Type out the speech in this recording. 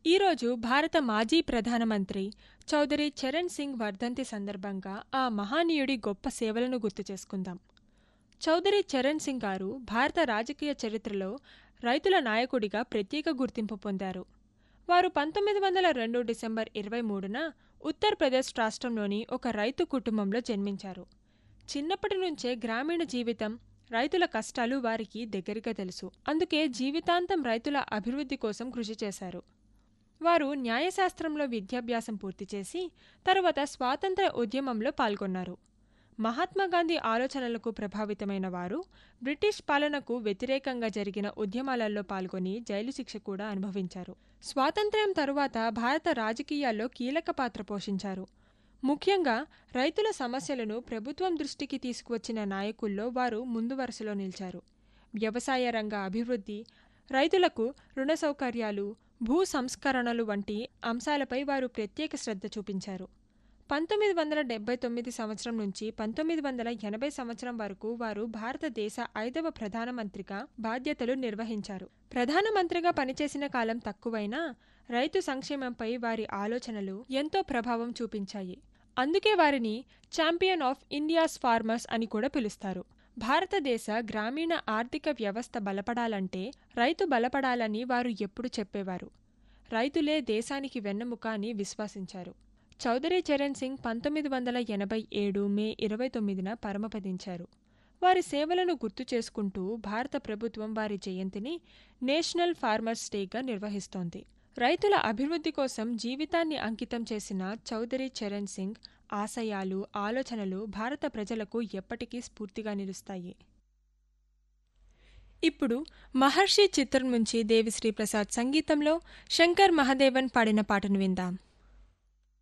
ఈరోజు భారత మాజీ ప్రధానమంత్రి చౌదరి చరణ్ సింగ్ వర్ధంతి సందర్భంగా ఆ మహానీయుడి గొప్ప సేవలను గుర్తు చేసుకుందాం చౌదరి చరణ్ సింగ్ గారు భారత రాజకీయ చరిత్రలో రైతుల నాయకుడిగా ప్రత్యేక గుర్తింపు పొందారు వారు పంతొమ్మిది వందల రెండు డిసెంబర్ ఇరవై మూడున ఉత్తరప్రదేశ్ రాష్ట్రంలోని ఒక రైతు కుటుంబంలో జన్మించారు చిన్నప్పటి నుంచే గ్రామీణ జీవితం రైతుల కష్టాలు వారికి దగ్గరగా తెలుసు అందుకే జీవితాంతం రైతుల అభివృద్ధి కోసం కృషి చేశారు వారు న్యాయశాస్త్రంలో విద్యాభ్యాసం పూర్తి చేసి తరువాత స్వాతంత్ర ఉద్యమంలో పాల్గొన్నారు మహాత్మాగాంధీ ఆలోచనలకు ప్రభావితమైన వారు బ్రిటిష్ పాలనకు వ్యతిరేకంగా జరిగిన ఉద్యమాలలో పాల్గొని జైలు శిక్ష కూడా అనుభవించారు స్వాతంత్ర్యం తరువాత భారత రాజకీయాల్లో కీలక పాత్ర పోషించారు ముఖ్యంగా రైతుల సమస్యలను ప్రభుత్వం దృష్టికి తీసుకువచ్చిన నాయకుల్లో వారు ముందు వరుసలో నిలిచారు వ్యవసాయ రంగ అభివృద్ధి రైతులకు రుణ సౌకర్యాలు భూ సంస్కరణలు వంటి అంశాలపై వారు ప్రత్యేక శ్రద్ధ చూపించారు పంతొమ్మిది వందల డెబ్బై తొమ్మిది సంవత్సరం నుంచి పంతొమ్మిది వందల ఎనభై సంవత్సరం వరకు వారు భారతదేశ ఐదవ ప్రధానమంత్రిగా బాధ్యతలు నిర్వహించారు ప్రధానమంత్రిగా పనిచేసిన కాలం తక్కువైనా రైతు సంక్షేమంపై వారి ఆలోచనలు ఎంతో ప్రభావం చూపించాయి అందుకే వారిని ఛాంపియన్ ఆఫ్ ఇండియాస్ ఫార్మర్స్ అని కూడా పిలుస్తారు భారతదేశ గ్రామీణ ఆర్థిక వ్యవస్థ బలపడాలంటే రైతు బలపడాలని వారు ఎప్పుడు చెప్పేవారు రైతులే దేశానికి వెన్నెముక అని విశ్వసించారు చౌదరి చరణ్ సింగ్ పంతొమ్మిది వందల ఎనభై ఏడు మే ఇరవై తొమ్మిదిన పరమపదించారు వారి సేవలను గుర్తు చేసుకుంటూ భారత ప్రభుత్వం వారి జయంతిని నేషనల్ ఫార్మర్స్ డేగా నిర్వహిస్తోంది రైతుల అభివృద్ధి కోసం జీవితాన్ని అంకితం చేసిన చౌదరి చరణ్ సింగ్ ఆశయాలు ఆలోచనలు భారత ప్రజలకు ఎప్పటికీ స్ఫూర్తిగా నిలుస్తాయి ఇప్పుడు మహర్షి చిత్రం నుంచి దేవిశ్రీ ప్రసాద్ సంగీతంలో శంకర్ మహదేవన్ పాడిన పాటను విందాం